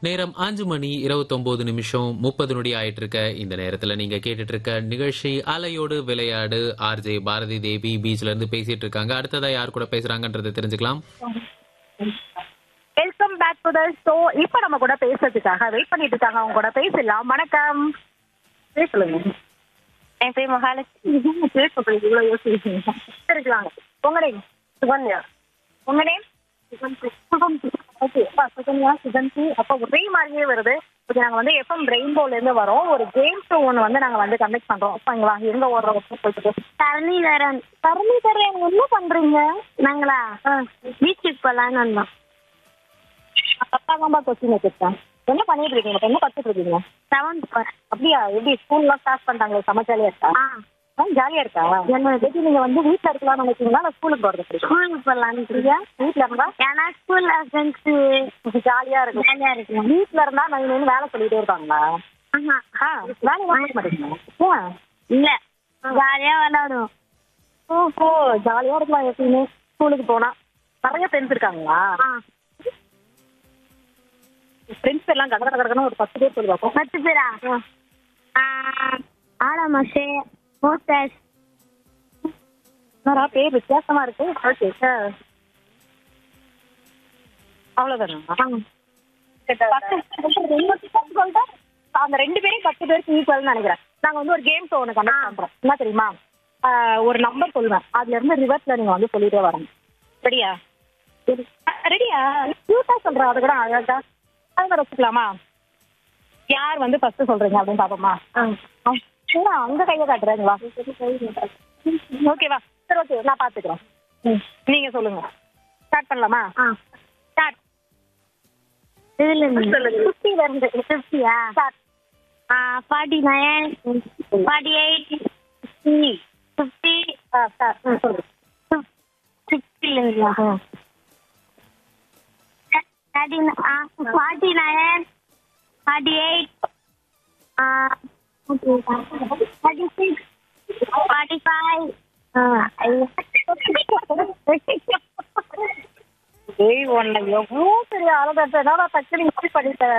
நேரம் அஞ்சு மணி இருபத்தொன்பது நிமிஷம் முப்பது நொடி ஆயிட்டு இருக்க இந்த நேரத்துல நீங்க கேட்டுட்டு இருக்க நிகழ்ச்சி அலையோடு விளையாடு ஆர்ஜே பாரதி தேவி பீச்ல இருந்து பேசிட்டு இருக்காங்க அடுத்ததா யார் கூட பேசுறாங்கன்றதை தெரிஞ்சுக்கலாம் welcome back to the show இப்போ நம்ம கூட பேசுறதுக்காக வெயிட் பண்ணிட்டு இருக்காங்க அவங்க கூட பேசலாம் வணக்கம் பேர் சொல்லுங்க என் பேர் மகாலட்சுமி பேர் சொல்றீங்க இவ்வளோ யோசிக்கிறீங்க இருக்கலாங்க உங்க நேம் சுகன்யா உங்க நேம் சுகந்தி ஓகே அப்பா சுகன்யா சுகந்தி அப்போ ஒரே மாதிரியே வருது ஓகே நாங்கள் வந்து எஃப்எம் ரெயின்போல இருந்து வரோம் ஒரு கேம் ஷோ ஒன்று வந்து நாங்கள் வந்து கண்டக்ட் பண்றோம் அப்போ இங்க வாங்க எங்க ஓடுறோம் போயிட்டு தரணிதரன் தரணிதரன் என்ன பண்றீங்க நாங்களா பீச்சுக்கு போகலான்னு வந்தோம் அப்பா தான்பா கொஸ்டின் வச்சிருக்கேன் என்ன பண்ணிட்டு இருக்கீங்க இப்ப என்ன கத்துட்டு இருக்கீங்க செவன்த் போகிறேன் அப்படியா எப்படி ஸ்கூல்லாம் ஸ்டார்ட் பண்ணிட்டாங்களே செம ஜாலியா இருக்கா ஆ ஆ ஜாலியா இருக்கா என்ன எப்படி நீங்க வந்து வீட்ல இருக்கலாம்னு நினைச்சீங்களா இல்ல ஸ்கூலுக்கு போறது பிடிக்கும் ஸ்கூலுக்கு போகலான்னு இல்லையா வீட்ல இருந்தா ஏன்னா ஸ்கூல்ல ஃப்ரெண்ட்ஸு ஜாலியா இருக்கும் ஜாலியாக இருக்கும் வீட்ல இருந்தா நான் நின்று வேலை சொல்லிட்டே இருக்காங்களா ஆஹா ஆ வேலை வாங்க மாட்டேங்குங்க ஏன் இல்லை ஜாலியாக விளாடுவோம் ஓஹோ ஜாலியா இருக்கலாம் எப்பயுமே ஸ்கூலுக்கு போனா நிறைய ஃப்ரெண்ட்ஸ் இருக்காங்களா ஆ ஃப்ரெண்ட்ஸ் எல்லாம் கட கட கடன்னு ஒரு பத்து பேர் சொல்லுவாங்க பத்து பேரா ஆலமாசே மோட்டர்ஸ் என்னடா பேர் வித்தியாசமா இருக்கு ஓகே சார் அவ்வளவுதானா அந்த ரெண்டு பேரும் பத்து பேருக்கு ஈக்குவல் நினைக்கிறேன் நாங்க வந்து ஒரு கேம் ஷோ ஒன்று கண்டக்ட் பண்றோம் என்ன தெரியுமா ஆஹ் ஒரு நம்பர் சொல்லுவேன் அதுல இருந்து ரிவர்ஸ்ல நீங்க வந்து சொல்லிட்டே வரணும் ரெடியா ரெடியா கியூட்டா சொல்றேன் அது கூட அழகா அது மாதிரி வச்சுக்கலாமா யார் வந்து ஃபர்ஸ்ட் சொல்றீங்க அப்படின்னு பாப்போமா சரி அங்க கையை காட்டுறீங்களா ஓகேவா சரி ஓகே நான் பாத்துக்கிறேன் ம், நீங்க சொல்லுங்க ஸ்டார்ட் பண்ணலாமா ஆ ஸ்டார்ட் இதில் சொல்லுங்க. ஃபிஃப்டில இருந்து ஃபிஃப்டியா start forty nine forty eight fifty fifty ஆ ஸ்டார்ட் ம் சொல்லுங்க சிக்ஸ்டில இருந்தா ம் thirty forty nine forty eight forty six forty five ஏய் உன்னை எவ்வளோ பெரிய ஆளுதான் டக்குனு இப்படி பண்ணிட்டேன்